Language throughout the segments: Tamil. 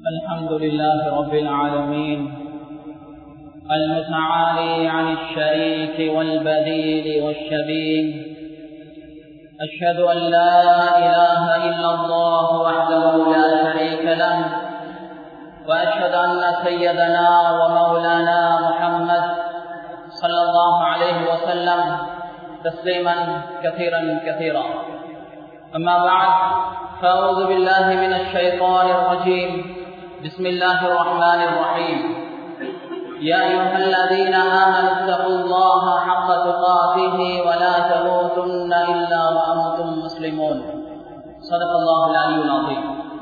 الحمد لله رب العالمين المتعالي عن الشريك والبديل والشبيه أشهد أن لا إله إلا الله وحده لا شريك له وأشهد أن سيدنا ومولانا محمد صلى الله عليه وسلم تسليما كثيرا كثيرا أما بعد فأعوذ بالله من الشيطان الرجيم بسم الله الرحمن الرحيم يا أيها الذين آمنوا اتقوا الله حق تقاته ولا تموتن إلا وأنتم مسلمون صدق الله العلي العظيم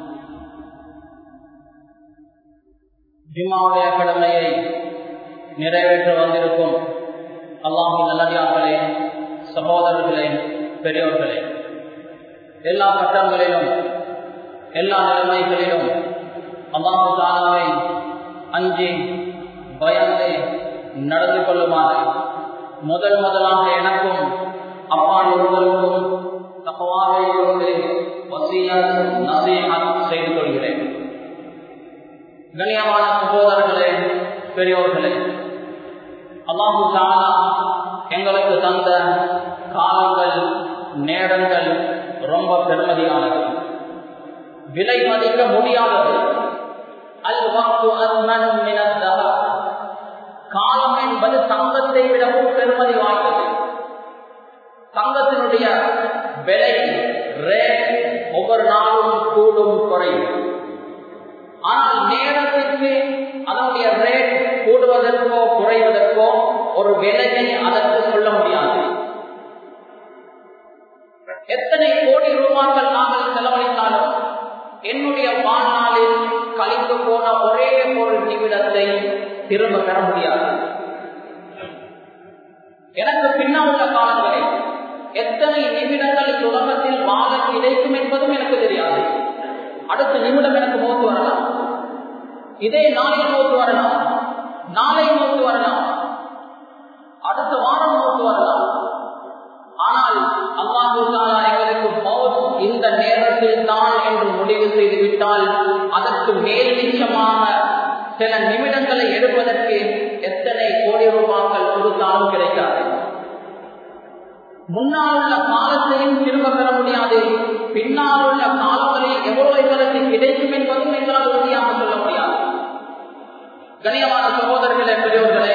ஜிம்மாவுடைய கடமையை நிறைவேற்ற வந்திருக்கும் அல்லாஹின் நல்லடியார்களே சகோதரர்களே பெரியோர்களே எல்லா கட்டங்களிலும் எல்லா நிலைமைகளிலும் அல்லாஹு தாலாவை அஞ்சி பயந்து நடந்து கொள்ளுமாறு முதல் முதலாக எனக்கும் அப்பால் ஒருவருக்கும் தப்பவாவை கொண்டு வசியத் நசீஹத் செய்து கொள்கிறேன் கண்ணியமான சகோதரர்களே பெரியோர்களே அல்லாஹு தாலா எங்களுக்கு தந்த காலங்கள் நேரங்கள் ரொம்ப பெருமதியானது விலை மதிக்க முடியாதது அல் வாக்கு காலம் என்பது தங்கத்தை விடவும் பெருமதி வாய்ந்தது தங்கத்தினுடைய விலை ரேட் ஒவ்வொரு நாளும் கூடும் குறையும் ஆனால் நேரத்திற்கு அதனுடைய ரேட் கூடுவதற்கோ குறைவதற்கோ ஒரு விலையை அதற்கு சொல்ல முடியாது எத்தனை கோடி ரூபாய்கள் நாங்கள் செலவழித்தாலும் என்னுடைய வாழ்நாளில் கழிந்து போன ஒரே ஒரு நிமிடத்தை திரும்ப பெற முடியாது எனக்கு பின்னால் உள்ள காலங்களில் எத்தனை நிமிடங்கள் இந்த உலகத்தில் வாழ கிடைக்கும் என்பதும் எனக்கு தெரியாது அடுத்த நிமிடம் எனக்கு மோத்து வரலாம் இதே நாளில் மோத்து வரலாம் நாளை மோத்து வரலாம் அடுத்த வாரம் மோத்து வரலாம் ஆனால் அல்லாஹு எங்களுக்கு மௌத் இந்த நேரத்தில் தான் என்று முடிவு செய்து விட்டால் அதற்கு மேல் நிச்சயமாக சில நிமிடங்களை எடுப்பதற்கு எத்தனை கோடி ரூபாய்கள் கொடுத்தாலும் கிடைக்காது முன்னால் உள்ள காலத்தையும் திரும்ப பெற முடியாது பின்னால் உள்ள காலங்களில் எவ்வளவு எங்களுக்கு கிடைக்கும் என்பதும் எங்களால் உறுதியாக சொல்ல முடியாது கணியமான சகோதரர்களே பெரியவர்களே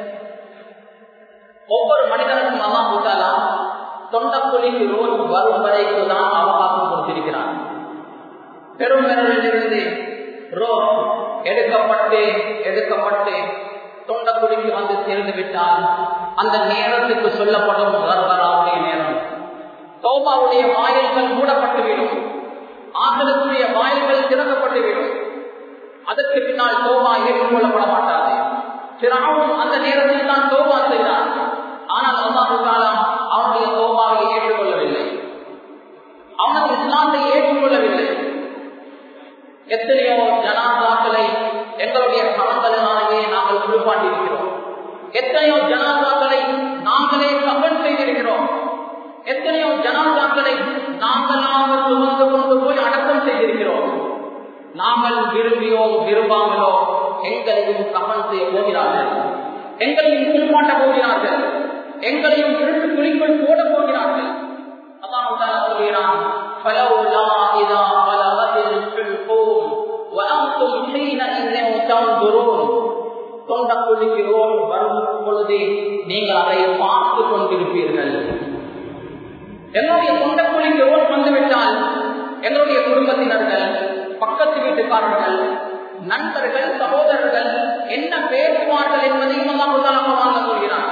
ஒவ்வொரு மனிதனுக்கும் அல்லா கூட்டாலாம் தொண்டக்குழிக்கு ரோல் வரும் வரைக்கு தான் அவகாசம் கொடுத்திருக்கிறார் பெருமிரலிலிருந்து ரோல் எடுக்கப்பட்டு எடுக்கப்பட்டு தொண்டக்குழிக்கு வந்து சேர்ந்து விட்டால் அந்த நேரத்துக்கு சொல்லப்படும் வரவராவுடைய நேரம் தோபாவுடைய வாயில்கள் மூடப்பட்டுவிடும் ஆகலத்துடைய வாயில்கள் திறக்கப்பட்டுவிடும் அதற்கு பின்னால் தோபா ஏற்றுக்கொள்ளப்பட மாட்டாது சிறாவும் அந்த நேரத்தில் தான் தோபா செய்தார் ஆனால் அல்லாஹு காலம் அவனுடைய தோபாவை ஏற்றுக்கொள்ளவில்லை அவனது இஸ்லாத்தை ஏற்றுக்கொள்ளவில்லை எத்தனையோ ஜனாதாக்களை எங்களுடைய கரங்களினாலேயே நாங்கள் குளிப்பாட்டியிருக்கிறோம் எத்தனையோ ஜனாதாக்களை நாங்களே கவன் செய்திருக்கிறோம் எத்தனையோ ஜனாதாக்களை நாங்களாக சுமந்து கொண்டு போய் அடக்கம் செய்திருக்கிறோம் நாங்கள் விரும்பியோ விரும்பாமலோ எங்களையும் கவன் செய்ய போகிறார்கள் எங்களையும் குளிப்பாட்ட போகிறார்கள் எங்களையும் திருட்டு குழிக்குள் போட போகிறார்கள் அதான் சொல்கிறான் فلولا إذا بلغت الحلقوم وأنتم حينئذ تنظرون தொண்டக்குழிக்கு ரோல் வரும் பொழுது நீங்கள் அதை பார்த்து கொண்டிருப்பீர்கள் என்னுடைய தொண்டக்குழிக்கு ரோல் வந்துவிட்டால் எங்களுடைய குடும்பத்தினர்கள் பக்கத்து வீட்டுக்காரர்கள் நண்பர்கள் சகோதரர்கள் என்ன பேசுவார்கள் என்பதையும் அல்லாஹ் வாங்க சொல்கிறார்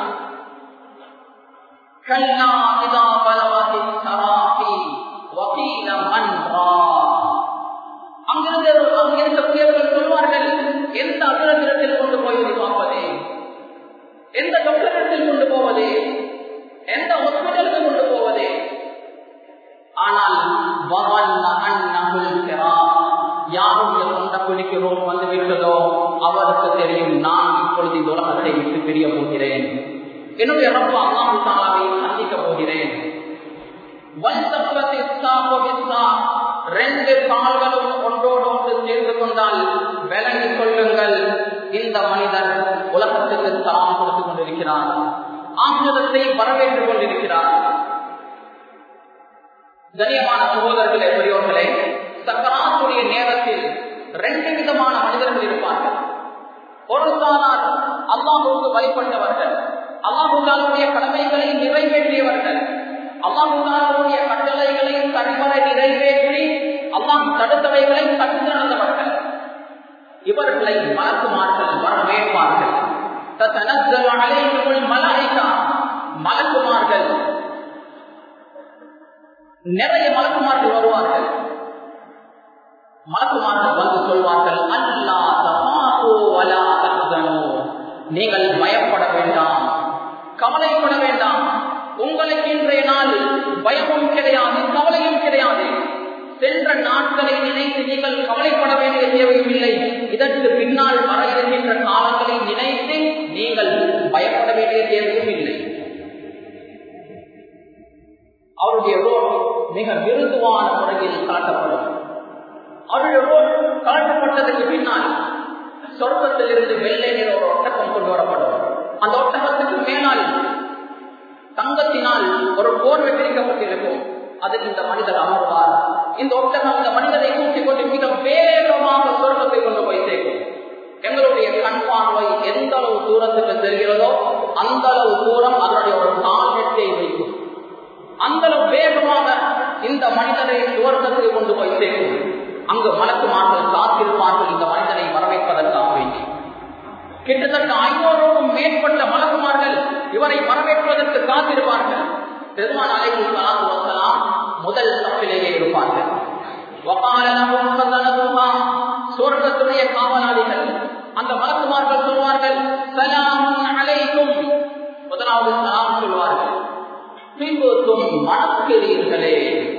كلا إذا بلغت التراقي وقيل من அங்கிருந்து அங்கு இருக்கக்கூடியவர்கள் சொல்வார்கள் எந்த அகிலத்தில் கொண்டு போய் பார்ப்பது எந்த டாக்டரிடத்தில் கொண்டு போவது எந்த ஹாஸ்பிட்டலுக்கு கொண்டு போவது ஆனால் யாருடைய சொந்த குழிக்கு ரோம் வந்து விட்டதோ அவருக்கு தெரியும் நான் இப்பொழுது இந்த உலகத்தை விட்டு பிரிய போகிறேன் என்னுடைய ரப்ப அல்லாஹு தாலாவை சந்திக்க போகிறேன் ரெண்டு கால்களும் ஒன்றோடு ஒன்று சேர்ந்து கொண்டு இருந்தால் விளங்கிக் கொள்ளுங்கள் இந்த மனிதன் உலகத்துக்கு சலாம் கொடுத்துக் கொண்டிருக்கிறான் ஆங்கிலத்தை வரவேற்றுக் கொண்டிருக்கிறார் கண்ணியமான சகோதரர்களே பெரியோர்களே சக்கராத்துடைய நேரத்தில் ரெண்டு விதமான மனிதர்கள் இருப்பார்கள் ஒரு சாரார் அல்லாஹுக்கு வழிபட்டவர்கள் அல்லாஹுடைய கடமைகளை நிறைவேற்றியவர்கள் அல்லாஹுடைய கட்டளைகளை கண்வரை நிறைவேற்றி அல்லாஹ் தடுத்தவைகளை தடுத்து நடந்தவர்கள் இவர்களை மலக்குமார்கள் வரவேற்பார்கள் மலக்குமார்கள் நிறைய மலக்குமார்கள் வருவார்கள் மலக்குமார்கள் வந்து சொல்வார்கள் அல்லா நீங்கள் பயப்பட வேண்டாம் கவலைப்பட வேண்டாம் உங்களுக்கு இன்றைய நாள் பயமும் கிடையாது கவலையும் கிடையாது சென்ற நாட்களை நினைத்து நீங்கள் கவலைப்பட வேண்டிய தேவையும் இல்லை இதற்கு பின்னால் வர இருக்கின்ற காலங்களை நினைத்து நீங்கள் பயப்பட வேண்டிய தேவையும் இல்லை அவருடைய ரோட் மிக மிருதுவான முறையில் காட்டப்படும் அவருடைய ரோட் காட்டப்பட்டதற்கு பின்னால் சொர்க்கத்தில் இருந்து வெள்ளை நிற ஒரு ஒட்டகம் கொண்டு வரப்படும் அந்த ஒட்டகத்துக்கு மேலால் தங்கத்தினால் ஒரு போர் வெற்றிக்கப்பட்டிருக்கும் அதில் இந்த மனிதர் அமர்வார் இந்த ஒட்டகம் இந்த மனிதரை தூக்கிக் கொண்டு மிக வேகமாக சொர்க்கத்தை கொண்டு போய் சேர்க்கும் எங்களுடைய கண் பார்வை எந்த அளவு தூரத்துக்கு தெரிகிறதோ அந்த அளவு தூரம் அதனுடைய ஒரு தாக்கத்தை வைக்கும் அந்த அளவு வேகமாக இந்த மனிதரை சுவர்க்கத்தை கொண்டு போய் சேர்க்கும் அங்கு மலக்குமார்கள் காத்திருப்பார்கள் இந்த மனிதனை வரவேற்பதற்காக வேண்டி கிட்டத்தட்ட ஐநூறுக்கும் மேற்பட்ட மலக்குமார்கள் இவரை வரவேற்பதற்கு காத்திருப்பார்கள் பெருமான் அலைஹி ஸலாத்து வஸலாம் முதல் சப்பிலேயே இருப்பார்கள் வகால லஹும் ஃபதலதுஹா சுவர்க்கத்துடைய காவலாளிகள் அந்த மலக்குமார்கள் சொல்வார்கள் சலாமுன் அலைக்கும் முதலாவது சலாம் சொல்வார்கள் பின்புத்தும் மணக்கிறீர்களே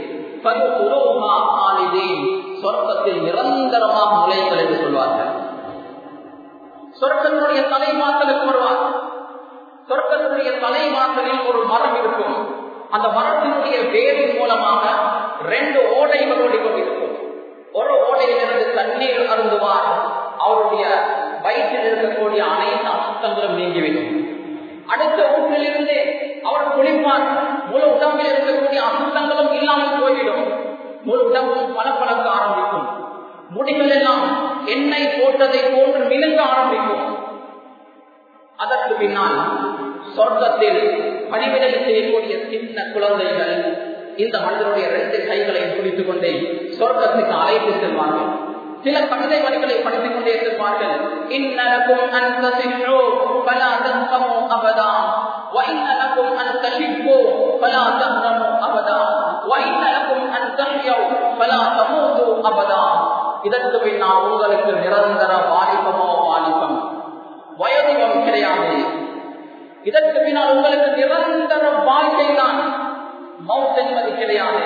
சொர்க்கத்தில் நிரந்தரமாக நுழைங்கள் என்று சொல்வார்கள் சொர்க்கத்தினுடைய தலைமாக்களுக்கு வருவார் சொர்க்கத்தினுடைய தலைமாக்களில் ஒரு மரம் இருக்கும் அந்த மரத்தினுடைய வேரின் மூலமாக ரெண்டு ஓடைகள் ஓடிக்கொண்டிருக்கும் ஒரு ஓடையிலிருந்து தண்ணீர் அருந்துவார் அவருடைய வயிற்றில் இருக்கக்கூடிய அனைத்து அசுத்தங்களும் நீங்கிவிடும் அடுத்த ஊற்றிலிருந்து அவர் குளிப்பார் முழு உடம்பில் இருக்கக்கூடிய அசுத்தங்களும் இல்லாமல் போய்விடும் முழு உடம்பும் பளபளக்க ஆரம்பிக்கும் முடிகள் எல்லாம் எண்ணெய் போட்டதை போன்று மினுங்க ஆரம்பிக்கும் அதற்கு பின்னால் சொர்க்கத்தில் பணிவிடை செய்யக்கூடிய சின்ன குழந்தைகள் இந்த மனிதனுடைய ரெண்டு கைகளையும் பிடித்துக் கொண்டே சொர்க்கத்துக்கு அழைத்து செல்வார்கள் சில கவிதை வரிகளை படித்துக் கொண்டே இருப்பார்கள் இன்னலக்கும் அந்த சிற்றோ பல அதந்தமோ அபதா وإن لكم أن تشبوا فلا تهرموا أبدا وإن لكم أن تحيوا فلا تموتوا أبدا இதற்கு பின்னால் உங்களுக்கு நிரந்தர வாலிபமோ வாலிபம் வயோதிகம் கிடையாது இதற்கு பின்னால் உங்களுக்கு நிரந்தர வாழ்க்கை தான் மவுத் என்பது கிடையாது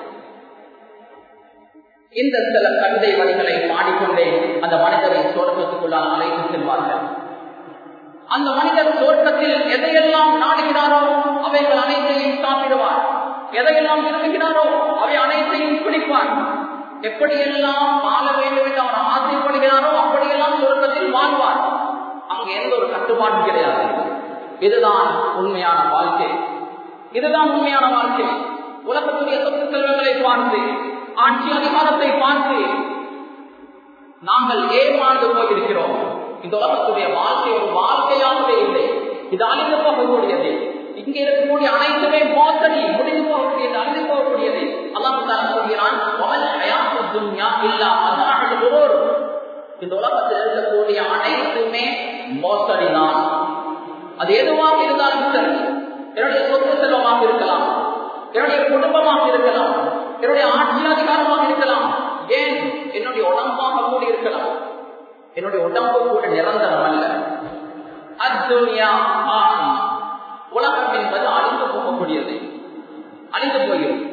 இந்த சில கவிதை வரிகளை பாடிக்கொண்டே அந்த மனிதரை சோர்க்கத்துக்குள்ளால் அழைத்து செல்வார்கள் அந்த மனிதர் தோட்டத்தில் எதையெல்லாம் நாடுகிறாரோ அவைகள் அனைத்தையும் சாப்பிடுவார் எதையெல்லாம் விரும்புகிறாரோ அவை அனைத்தையும் குடிப்பார் எப்படியெல்லாம் வாழ வேண்டும் என்று அவர் ஆசைப்படுகிறாரோ அப்படியெல்லாம் சொர்க்கத்தில் வாழ்வார் அங்கு எந்த ஒரு கட்டுப்பாடும் கிடையாது இதுதான் உண்மையான வாழ்க்கை இதுதான் உண்மையான வாழ்க்கை உலகத்துடைய சொத்து செல்வங்களை பார்த்து ஆட்சி அதிகாரத்தை பார்த்து நாங்கள் ஏமாந்து போயிருக்கிறோம் இந்த உலகத்துடைய வாழ்க்கை ஒரு வாழ்க்கையாகவே இல்லை இது அழிந்து போகக்கூடியது இங்க இருக்கக்கூடிய அனைத்துமே மோசடி முடிந்து போகக்கூடியது அழிந்து போகக்கூடியது அல்லாஹ் சொல்கிறான் இந்த உலகத்தில் இருக்கக்கூடிய அனைத்துமே மோசடி தான் அது எதுவாக இருந்தாலும் சரி என்னுடைய சொத்து செல்வமாக இருக்கலாம் என்னுடைய குடும்பமாக இருக்கலாம் என்னுடைய ஆட்சி அதிகாரமாக இருக்கலாம் ஏன் என்னுடைய உடம்பாக கூட இருக்கலாம் என்னுடைய உடம்பு கூட நிரந்தரம் அல்ல அத்துனியா உலகம் என்பது அழிந்து போகக்கூடியது அழிந்து போயிடும்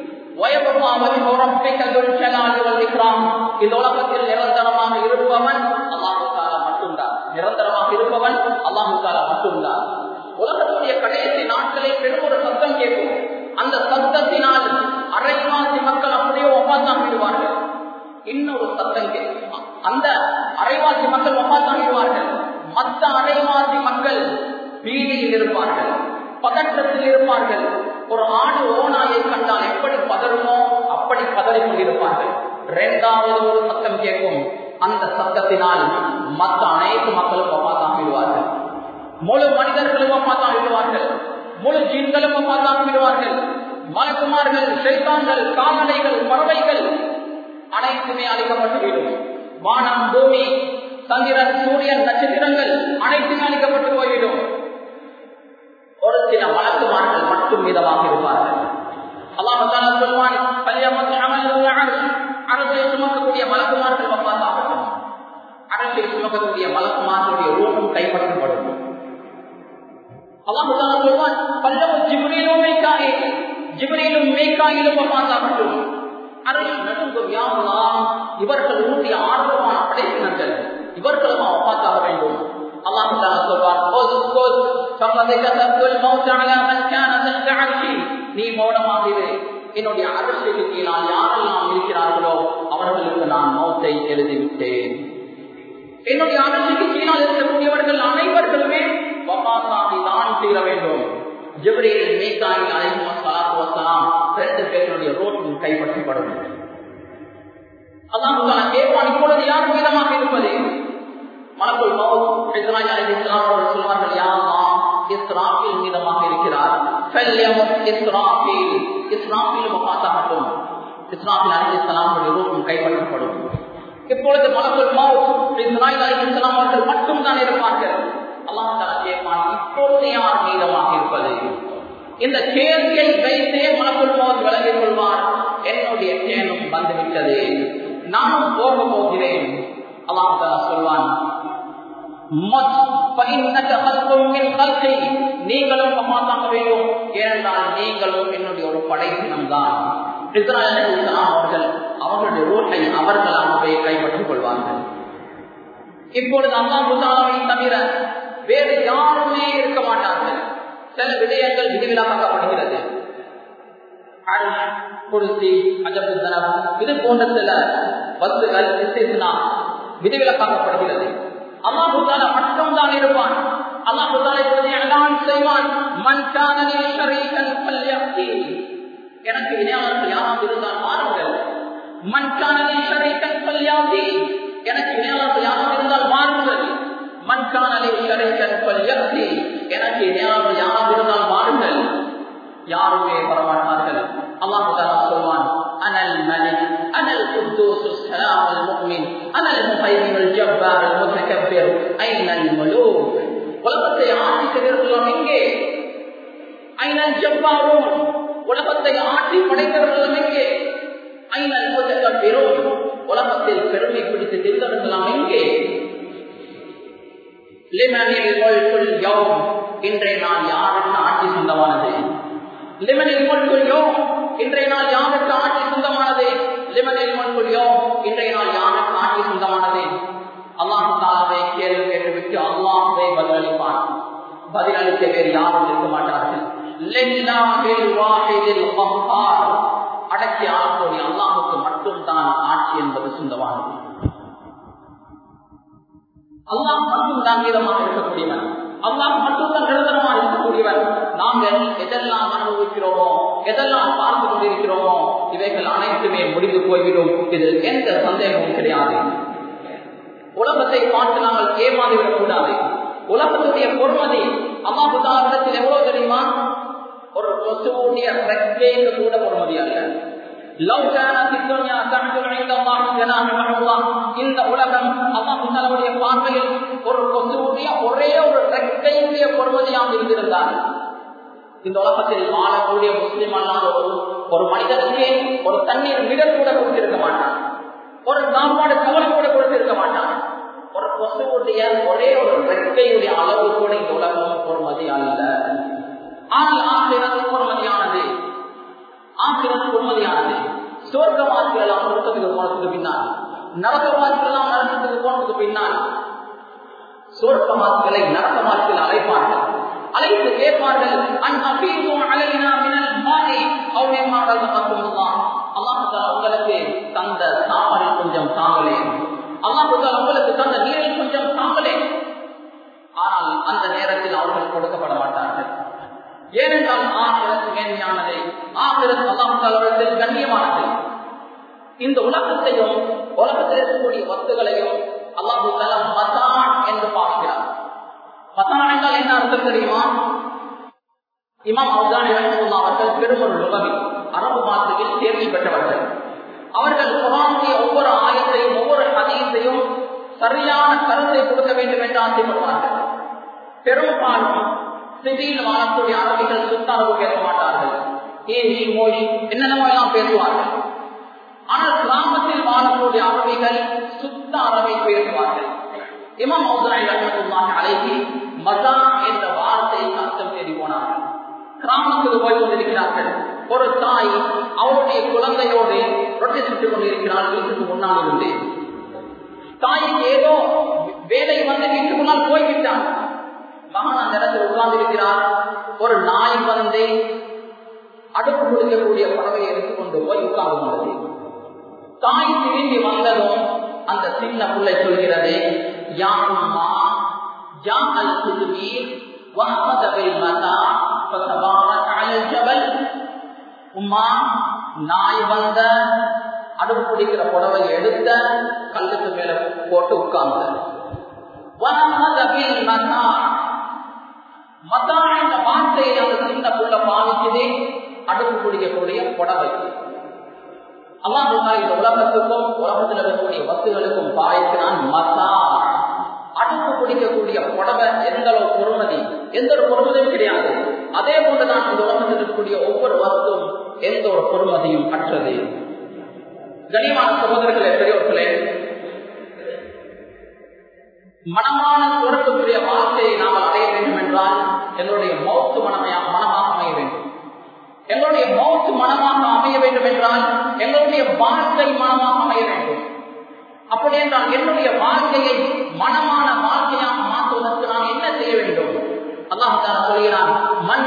இந்த உலகத்தில் நிரந்தரமாக இருப்பவன் அல்லாஹு தாலா மட்டும்தான் நிரந்தரமாக இருப்பவன் அல்லாஹு தாலா மட்டும்தான் உலகத்துடைய கடைசி நாட்களில் பெரும் ஒரு சத்தம் கேட்கும் அந்த சத்தத்தினால் அரைவாசி மக்கள் அப்படியே ஒப்பாந்தான் விடுவார்கள் இன்னொரு சத்தம் கேட்கும் அந்த அரைவாசி மக்கள் ஒப்பாத்தாகிடுவார்கள் மற்ற அரைவாசி மக்கள் பீதியில் இருப்பார்கள் பதற்றத்தில் இருப்பார்கள் ஒரு ஆடு ஓனாயை கண்டால் எப்படி பதறுமோ அப்படி பதறிக் கொண்டிருப்பார்கள் இரண்டாவது ஒரு சத்தம் கேட்கும் அந்த சத்தத்தினால் மற்ற அனைத்து மக்களும் ஒப்பாத்தாகிடுவார்கள் முழு மனிதர்களும் ஒப்பாத்தாகிடுவார்கள் முழு ஜீன்களும் ஒப்பாத்தாகிடுவார்கள் மலக்குமார்கள் செல்வான்கள் கால்நடைகள் பறவைகள் அனைத்துமே அழிக்கப்பட்டுவிடும் வானம் பூமி சந்திரன் சூரியன் நட்சத்திரங்கள் அனைத்துமே அழிக்கப்பட்டு போய்விடும் ஒரு சில வழக்குமார்கள் மட்டும் மீதமாக இருப்பார்கள் அல்லாஹ் சொல்வான் அரசை சுமக்கக்கூடிய வழக்குமார்கள் வப்பாத்தாகட்டும் அரசை சுமக்கக்கூடிய வழக்குமார்களுடைய ரூபம் கைப்பற்றப்படும் அல்லாஹ் சொல்வான் பல்லவ ஜிப்ரீலும் மேய்க்காயே ஜிப்ரீலும் மேய்க்காயிலும் வப்பாத்தாகட்டும் அரசு நடுங்கும் யாரெல்லாம் இவர்கள் ஊட்டிய ஆர்வமான படைப்பினர்கள் இவர்களும் வப்பாத்தாக வேண்டும் அல்லாஹ் சொல்வான் நீ மௌனமாகிரு என்னுடைய அரசுக்கு கீழால் யாரெல்லாம் இருக்கிறார்களோ அவர்களுக்கு நான் மௌத்தை எழுதிவிட்டேன் என்னுடைய அரசுக்கு கீழால் இருக்கக்கூடியவர்கள் அனைவர்களுமே வபாசாமி தான் தீர வேண்டும் ஜிப்ரீல் மீகாய் அலைஹி வஸலாத்து வஸலாம் ரெண்டு பேருடைய ரோட்டும் கைப்பற்றப்படும் அல்லாஹ் கேட்பான் இப்பொழுது யார் மீதமாக இருப்பது மலக்குள் மவுத் இஸ்ராயில் அலைஹிஸ்ஸலாம் அவர்கள் சொல்வார்கள் யா அல்லாஹ் இஸ்ராஃபில் மீதமாக இருக்கிறார் ஃபல்யமுத் இஸ்ராஃபில் இஸ்ராஃபில் வஃபாத்தாகட்டும் இஸ்ராஃபில் அலைஹிஸ்ஸலாம் அவருடைய ரூஹும் கைப்பற்றப்படும் இப்பொழுது மலக்குள் மவுத் இஸ்ராயில் அலைஹிஸ்ஸலாம் அவர்கள் மட்டும் தான் இருப்பார்கள் அல்லாஹ் தஆலா கேட்பான் இப்பொழுது யார் மீதமாக இருப்பது இந்த கேள்வியை வைத்தே மலக்குள் மவுத் விளங்கிக் கொள்வார் என்னுடைய தேனும் வந்துவிட்டது நானும் போக போகிறேன் அல்லாஹ் தஆலா சொல்வான் நீங்களும் பமாத்தாங்க வேண்டும் ஏனென்றால் நீங்களும் என்னுடைய ஒரு படைப்பினம் தான் அவர்கள் அவர்களுடைய ரோட்டை அவர்களாகவே கைப்பற்றிக் கொள்வார்கள் இப்பொழுது அல்லாஹுதாவை தவிர வேறு யாருமே இருக்க மாட்டார்கள் சில விடயங்கள் விதிவிலக்காக்கப்படுகிறது குருசி அஜபுத்தனம் இது போன்ற சில வஸ்துகள் விதிவிலக்காக்கப்படுகிறது அல்லாஹுதால மட்டும் தான் இருப்பான் அல்லாஹுதால இப்பொழுது எல்லாம் செய்வான் மண் காணனே ஷரீகன் பல்யாப்தி எனக்கு இணையாளர்கள் யாராவது இருந்தால் மாறுங்கள் மண் காணனே ஷரீகன் பல்யாப்தி எனக்கு இணையாளர்கள் யாராவது இருந்தால் மாறுங்கள் மண் காணனே ஷரீகன் பல்யாப்தி எனக்கு இணையாளர்கள் யாராவது இருந்தால் மாறுங்கள் யாருமே வரமாட்டார்கள் அல்லாஹுதாலா சொல்வான் أنا الملك أنا القدوس السلام المؤمن أنا المهيمن الجبار المتكبر أين الملوك உலகத்தை ஆட்சி செய்தவர்களும் எங்கே ஐநல் ஜப்பாரும் உலகத்தை ஆட்சி படைத்தவர்களும் எங்கே ஐநல் முத்தகப்பிரும் உலகத்தில் பெருமை பிடித்து திட்டவர்களாம் எங்கே இன்றைய நாள் யாருக்கு ஆட்சி சொந்தமானது லிமனில் முன்குரியோ இன்றைய நாள் யாருக்கு ஆட்சி சொந்தமானது லிமனில் முன்குரியோ இன்றைய நாள் யாருக்கு ஆட்சி சொந்தமானது அல்லாஹு தாலாவை கேள்வி கேட்டுவிட்டு அல்லாஹுவை பதிலளிப்பான் பதிலளிக்க வேறு யாரும் இருக்க மாட்டார்கள் அடக்கி ஆளக்கூடிய அல்லாஹுக்கு மட்டும்தான் ஆட்சி என்பது சொந்தமானது அல்லாஹ் மட்டும் தான் மீதமாக இருக்கக்கூடியவன் அல்லாஹ் மட்டும்தான் நிரந்தரமாக இருக்கக்கூடியவன் நாங்கள் எதெல்லாம் அனுபவிக்கிறோமோ எதெல்லாம் பார்த்து கொண்டிருக்கிறோமோ இவைகள் அனைத்துமே முடிந்து போய்விடும் இதில் எந்த சந்தேகமும் கிடையாது உலகத்தை பார்த்து நாங்கள் ஏமாந்துவிடக் கூடாது உலகத்துடைய பொறுமதி அம்மாபுதாரணத்தில் எவ்வளவு தெரியுமா ஒரு கொசுவுடைய ரெக்கைக்கு கூட பொறுமதி அல்ல இந்த உலகம் அல்லாஹுடைய பார்வையில் ஒரு கொசுவுடைய ஒரே ஒரு ரெக்கையுடைய பொறுமதியாக இருந்திருந்தார் இந்த உலகத்தில் வாழக்கூடிய முஸ்லிம் அல்லாத ஒரு ஒரு மனிதனுக்கு ஒரு தண்ணீர் மிடல் கூட கொடுத்திருக்க மாட்டான் ஒரு சாப்பாடு கவலை கூட கொடுத்திருக்க மாட்டான் ஒரு கொசுவுடைய ஒரே ஒரு ரெக்கையுடைய அளவு கூட இந்த உலகம் பொறுமதி அல்ல ஆனால் ஆசிரியர் பொறுமதியானது ஆசிரியர் பொறுமதியானது சொர்க்கவாசிகள் எல்லாம் சொர்க்கத்துக்கு போனதுக்கு பின்னால் நரகவாசிகள் எல்லாம் நரகத்துக்கு போனதுக்கு பின்னால் சொர்க்கவாசிகளை நரகவாசிகள் அழைப்பார்கள் அழைத்து கேட்பார்கள் உங்களுக்கு தந்த சாப்பாடு கொஞ்சம் தாங்களே அல்லாஹுதால் அவங்களுக்கு தந்த நீரில் கொஞ்சம் தாங்களே ஆனால் அந்த நேரத்தில் அவர்கள் கொடுக்கப்பட மாட்டார்கள் ஏனென்றால் ஆகிரத்து மேன்மையானது ஆகிரத்து அல்லாஹால் அவர்கள் கண்ணியமானது இந்த உலகத்தையும் உலகத்தில் இருக்கக்கூடிய வத்துகளையும் அல்லாஹு மதான் என்று பார்க்கிறார் மதான் என்றால் என்ன அர்த்தம் தெரியுமா இமாம் அவுதானி அவர்கள் பெருமொரு உலகி அரபு மாத்திரையில் தேர்ச்சி பெற்றவர்கள் அவர்கள் குரானுடைய ஒவ்வொரு ஆயத்தையும் ஒவ்வொரு ஹதீஸையும் சரியான கருத்தை கொடுக்க வேண்டும் என்று ஆசைப்படுவார்கள் பெரும்பாலும் சிதியில் வாழக்கூடிய அரபிகள் சுத்த அளவு பேச மாட்டார்கள் ஏழி மொழி என்னென்னமோ எல்லாம் பேசுவார்கள் ஆனால் கிராமத்தில் வாழக்கூடிய அரபிகள் சுத்த அரபை பேசுவார்கள் இமாம் மௌதனாய் ரஹமத்துல்லாஹி அலைஹி மதா என்ற வார்த்தை அர்த்தம் தேடி போனார்கள் கிராமத்துக்கு போய் கொண்டிருக்கிறார்கள் ஒரு தாய் அவருடைய குழந்தையோடு ரொட்டி சுட்டுக் கொண்டிருக்கிறார் வீட்டுக்கு முன்னால் இருந்து தாய்க்கு ஏதோ வேலை வந்து வீட்டுக்குள்ளால் போய்விட்டான் மகன் அந்த இடத்தில் உட்கார்ந்திருக்கிறார் ஒரு நாய் வந்து அடுப்பு குடிக்கக்கூடிய பறவையை எடுத்துக்கொண்டு போய் உட்கார்ந்து கொண்டது தாய் திரும்பி வந்ததும் அந்த சின்ன பிள்ளை சொல்கிறது யாருமா ஜா அல் குதுவீர் உமா நாய் வந்த அடுப்பு பிடிக்கிற புடவை எடுத்த கல்லுக்கு மேல போட்டு உட்கார்ந்த மதா என்ற வார்த்தையை அந்த சின்ன புள்ள பாவிச்சதே அடுப்பு பிடிக்கக்கூடிய புடவை அல்லாஹ் இந்த உலகத்துக்கும் உலகத்தில் இருக்கக்கூடிய வத்துகளுக்கும் பாய்க்கிறான் மதா அடுப்பு பிடிக்கக்கூடிய புடவை எந்த அளவு பொறுமதி எந்த ஒரு பொறுமதியும் கிடையாது அதே போன்றுதான் இந்த உலகத்தில் இருக்கக்கூடிய ஒவ்வொரு வஸ்தும் எந்த ஒரு பொறுமதியும் அற்றது கனிமான சகோதரர்களே பெரியவர்களே மனமான சுரக்கக்கூடிய வாழ்க்கையை நாம் அடைய வேண்டும் என்றால் எங்களுடைய மௌத்து மனமையா மனமாக அமைய வேண்டும் எங்களுடைய மௌத்து மனமாக அமைய வேண்டும் என்றால் எங்களுடைய வாழ்க்கை மனமாக அமைய வேண்டும் அப்படி என்றால் என்னுடைய வாழ்க்கையை மனமான வாழ்க்கையாக மாற்றுவதற்கு நான் என்ன செய்ய வேண்டும் அல்லாஹால சொல்கிறான் மண்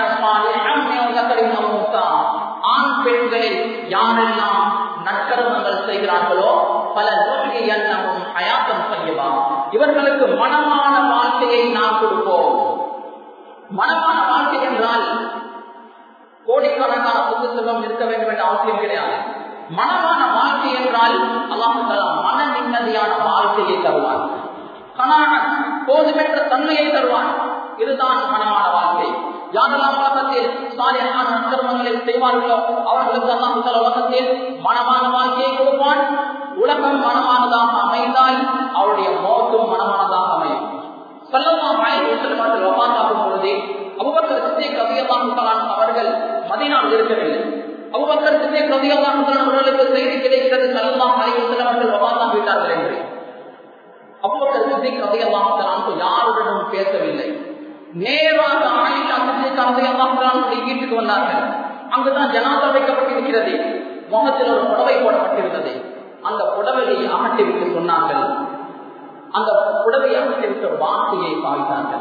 ஆண் பெண்களில் யாரெல்லாம் நற்கர்மங்கள் செய்கிறார்களோ பல எண்ணமும் அயாத்தம் செய்யலாம் இவர்களுக்கு மனமான வாழ்க்கையை நாம் கொடுப்போம் மனமான வாழ்க்கை என்றால் கோடிக்கணக்கான புத்து செல்வம் இருக்க வேண்டும் என்ற அவசியம் கிடையாது மனமான வாழ்க்கை என்றால் அல்லாஹால மன நிம்மதியான வாழ்க்கையை தருவான் கனான போதுமென்ற தன்மையை தருவான் இதுதான் மனமான வாழ்க்கை யாரெல்லாம் உலகத்தில் சாலையான நற்கர்மங்களை செய்வார்களோ அவர்களுக்கு அல்லாஹ் உலகத்தில் மனமான வாழ்க்கையை கொடுப்பான் உலகம் மனமானதாக அமைந்தால் அவருடைய மோத்தும் மனமானதாக அமையும் சொல்லலாம் வாயில் ஒப்பாந்தாகும் பொழுது அபுபக்கர் சித்தே கவியல்லாம் அவர்கள் மதினால் இருக்கவில்லை அபுபக்கர் சித்தே கவியல்லாம் அவர்களுக்கு செய்தி கிடைக்கிறது சல்லாம் அலைவசல் அவர்கள் ஒப்பாந்தான் விட்டார்கள் என்று அபுபக்கர் சித்தே கவியல்லாம் யாருடனும் பேசவில்லை நேராக ஆயிஷா சித்தே கவியல்லாம் வீட்டுக்கு வந்தார்கள் அங்குதான் ஜனாதா வைக்கப்பட்டிருக்கிறது முகத்தில் ஒரு புடவை போடப்பட்டிருந்தது அந்த புடவையை அகட்டிவிட்டு சொன்னார்கள் அந்த புடவையை அகட்டிவிட்ட வார்த்தையை பாய்த்தார்கள்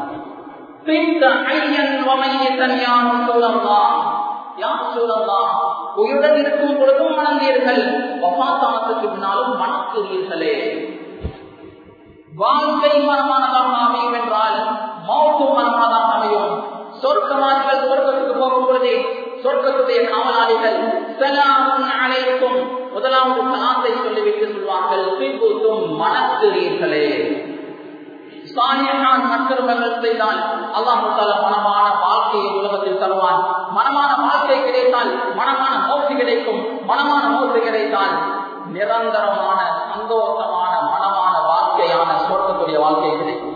உயிருடன் இருக்கும் பொழுதும் மணந்தீர்கள் வபாத்தானத்துக்கு பின்னாலும் மணக்கிறீர்களே வாழ்க்கை மனமானதாக அமையும் என்றால் மௌத்தும் மனமானதாக அமையும் சொர்க்கவாதிகள் சொர்க்கத்துக்கு போகும் பொழுதே சொர்க்கத்துடைய காவலாளிகள் அனைத்தும் முதலாவது சலாத்தை சொல்லிவிட்டு சொல்வார்கள் பின்புத்தும் மணக்கிறீர்களே சாலியான நற்கருமங்கள் செய்தால் அல்லாஹால மனமான வாழ்க்கையை உலகத்தில் தருவான் மனமான வாழ்க்கை கிடைத்தால் மனமான மௌசி கிடைக்கும் மனமான மௌசி கிடைத்தால் நிரந்தரமான சந்தோஷமான மனமான வாழ்க்கையான சொர்க்கக்கூடிய வாழ்க்கை கிடைக்கும்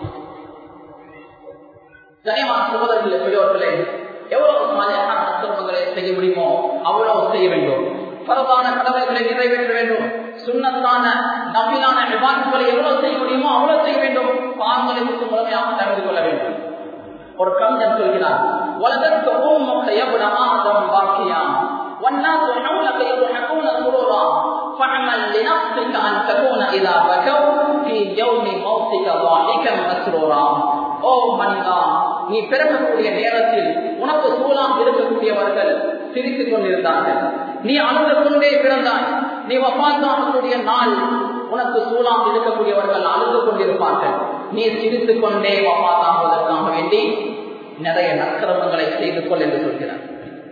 கனியமான சகோதரர்களே பெரியோர்களே எவ்வளவு சாலையான நற்கருமங்களை செய்ய முடியுமோ அவ்வளவு செய்ய வேண்டும் பரவான கடமைகளை நிறைவேற்ற வேண்டும் சுண்ணத்தான நபிலான விவாதங்களை எவ்வளவு செய்ய முடியுமோ அவ்வளவு செய்ய வேண்டும் பாவங்களை விட்டு முழுமையாக தவிர்த்து கொள்ள வேண்டும் ஒரு கவிஞன் சொல்கிறார் உலகற்கு ஓம் எவ்வளவு பாக்கியா والناس حولك يضحكون سرورا فاعمل لنفسك ان تكون اذا بكوا في يوم موتك ضاحكا مسرورا ஓ மனிதா நீ பிறக்கக்கூடிய நேரத்தில் உனக்கு சூழலாம் இருக்கக்கூடியவர்கள் சிரித்துக் கொண்டிருந்தார்கள் நீ அழுது கொண்டே பிறந்தாய் நீ வபாத்தாகக்கூடிய நாள் உனக்கு சூழாமல் இருக்கக்கூடியவர்கள் அழுது கொண்டிருப்பார்கள் நீ சிரித்துக் கொண்டே வபாத்தாகுவதற்காக வேண்டி நிறைய நக்கிரமங்களை செய்து கொள் என்று சொல்கிறார்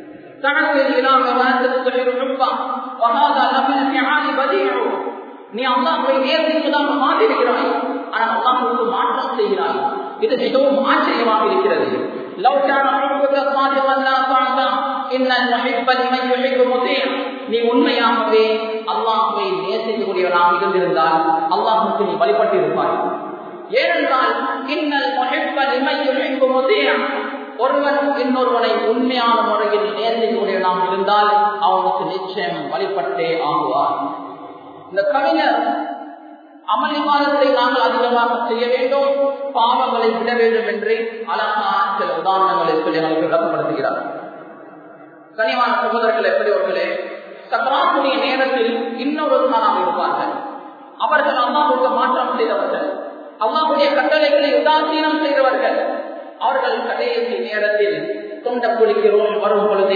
நீ அல்லாஹுவை நேர்ந்ததாக மாற்றிருக்கிறாய் ஆனால் அல்லாஹுக்கு மாற்றம் செய்கிறாய் இது மிகவும் ஆச்சரியமாக இருக்கிறது لو كان حبك صادقا لا صعدا ان المحب لمن يحب مطيع நீ உண்மையாகவே அல்லாஹுவை நேசிக்கக்கூடியவனாக இருந்திருந்தால் அல்லாஹுக்கு நீ வழிபட்டு இருப்பாய் ஏனென்றால் இன்னல் முஹிப்ப லிமன் யுஹிப்பு முதியா ஒருவன் இன்னொருவனை உண்மையான முறையில் நேசிக்கக்கூடியவனாக இருந்தால் அவனுக்கு நிச்சயம் வழிபட்டே ஆகுவார் இந்த கவிஞர் அமளிவாதத்தை நாங்கள் அதிகமாக செய்ய வேண்டும் பாவங்களை விட வேண்டும் என்று அழகான சில உதாரணங்களை சொல்லி எங்களுக்கு விளக்கப்படுத்துகிறார் கனிவான சகோதரர்கள் எப்படியவர்களே சக்கராத்துடைய நேரத்தில் இன்னொரு நாளாக இருப்பார்கள் அவர்கள் அம்மாவுக்கு மாற்றம் செய்தவர்கள் அம்மாவுடைய கட்டளைகளை உதாசீனம் செய்தவர்கள் அவர்கள் கடைசி நேரத்தில் தொண்ட குளிக்கிறோம் வரும் பொழுது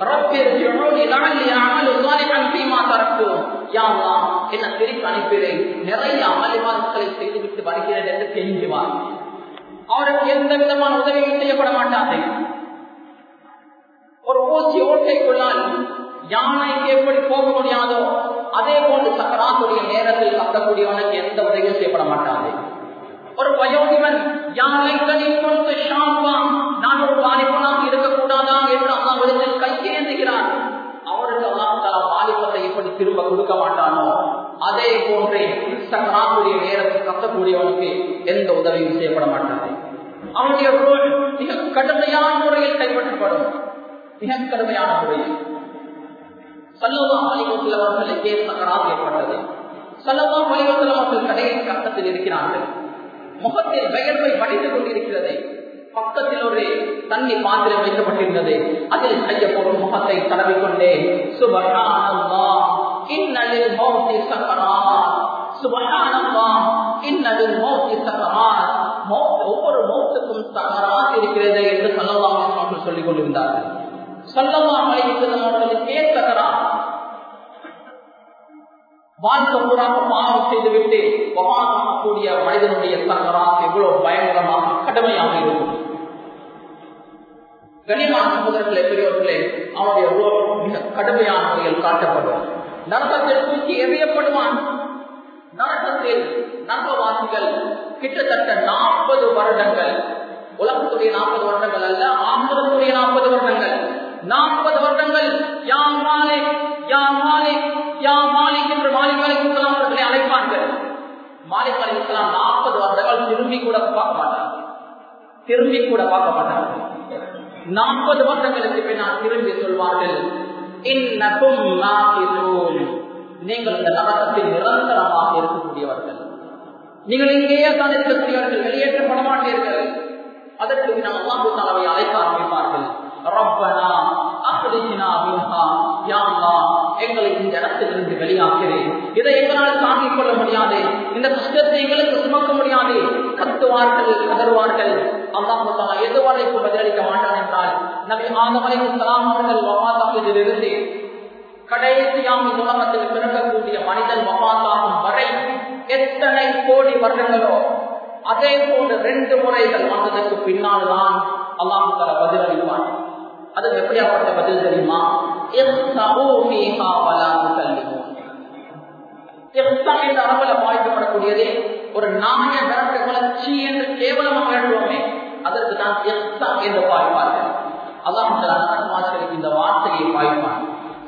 என்ன திருப்பி அனுப்பினேன் நிறைய அமளிவாதங்களை செய்துவிட்டு வருகிறேன் என்று கெஞ்சுவார் அவருக்கு எந்த விதமான உதவியும் செய்யப்பட மாட்டாது ஒரு ஊசி ஓட்டைக்குள்ளால் யானைக்கு எப்படி போக முடியாதோ அதே போன்று சக்கராத்துடைய நேரத்தில் கத்தக்கூடியவனுக்கு எந்த உதவியும் செய்யப்பட மாட்டாது ஒரு வயோதிபன் யானை கனி கொண்டு ஷான்வான் நான் ஒரு வாலிபனாக இருக்கக்கூடாதா என்று அம்மா விடத்தில் கையேந்துகிறார் அவருக்கு அல்லாஹால வாலிபத்தை எப்படி திரும்ப கொடுக்க மாட்டானோ அதே போன்றே சக்கராத்துடைய நேரத்தில் கத்தக்கூடியவனுக்கு எந்த உதவியும் செய்யப்பட மாட்டாது அவனுடைய ரோல் மிக கடுமையான முறையில் கைப்பற்றப்படும் மிக கடுமையான முறையில் சல்லவா அலிவத்தில் அவர்களுக்கே சக்கராத் ஏற்பட்டது சல்லவா அலிவத்தில் அவர்கள் கடையை கட்டத்தில் இருக்கிறார்கள் முகத்தில் பெயர்வை வடித்துக் கொண்டிருக்கிறது பக்கத்தில் ஒரு தண்ணி பாத்திரம் வைக்கப்பட்டிருந்தது அதில் கையப்போடும் முகத்தை தடவிக்கொண்டே சுபகானந்தா இன்னலில் மௌத்தி சக்கரா சுபகானந்தா இன்னலில் மௌத்தி சக்கரா ஒவ்வொரு மௌத்துக்கும் சக்கராத் இருக்கிறது என்று சொல்லலாம் அவர்கள் சொல்லிக் கொண்டிருந்தார்கள் சொல்லலாம் அவர்களுக்கே சக்கரா வாழ்க்கை பூராக பாவம் செய்துவிட்டு கூடிய மனிதனுடைய சங்கராக எவ்வளவு பயங்கரமாக கடுமையாக இருக்கும் கனிமான சகோதரர்களே பெரியவர்களே அவனுடைய மிக கடுமையான முறையில் காட்டப்படும் நரகத்தில் தூக்கி எறியப்படுவான் நரகத்தில் நரகவாசிகள் கிட்டத்தட்ட நாற்பது வருடங்கள் உலகத்துடைய நாற்பது வருடங்கள் அல்ல ஆம்பரத்துடைய நாற்பது வருடங்கள் நாற்பது வருடங்கள் யா மாலிக் யா மாலிக் யா மாலிக் என்று மாலிக் அலி இஸ்லாம் அவர்களை அழைப்பார்கள் மாலிக் அலி இஸ்லாம் நாற்பது வருடங்கள் திரும்பி கூட பார்க்க மாட்டார்கள் திரும்பி கூட பார்க்க மாட்டார்கள் நாற்பது வருடங்களுக்கு பின்னால் திரும்பி சொல்வார்கள் நீங்கள் இந்த நரகத்தில் நிரந்தரமாக இருக்கக்கூடியவர்கள் நீங்கள் இங்கேயே தான் இருக்கக்கூடியவர்கள் வெளியேற்றப்பட மாட்டீர்கள் அதற்கு பின்னால் அல்லாஹு தலைவை அழைக்க ஆரம்பிப்பார்கள் ரப்பனா அஹ்ரிஜ்னா மின்ஹா யா அல்லாஹ் எங்களை இந்த இடத்திலிருந்து வெளியாக்கிறேன் இதை எங்களால் தாங்கிக் கொள்ள முடியாது இந்த கஷ்டத்தை எங்களுக்கு சுமக்க முடியாது கத்துவார்கள் கதறுவார்கள் அல்லாஹு தஆலா எதுவரைக்கும் பதிலளிக்க மாட்டான் என்றால் நபி ஆதம் அலைஹிஸ்ஸலாம் அவர்கள் வஃபாத்தாகியதிலிருந்து கடைசியாம் இந்த உலகத்தில் பிறக்கக்கூடிய மனிதன் வஃபாத்தாகும் வரை எத்தனை கோடி வருடங்களோ அதே போன்று ரெண்டு முறைகள் வந்ததற்கு பின்னால் தான் அல்லாஹு தஆலா பதிலளிப்பான் அது எப்படியாப்பட்ட பதில் தெரியுமா அரபுல பாதிக்கப்படக்கூடியதே ஒரு நாணய விரட்டுகளை சீ என்று கேவலமாக எழுதுவோமே அதற்கு தான் எஸ்தா என்று பாய்ப்பார்கள் அல்லாஹ் இந்த வார்த்தையை பாய்ப்பான்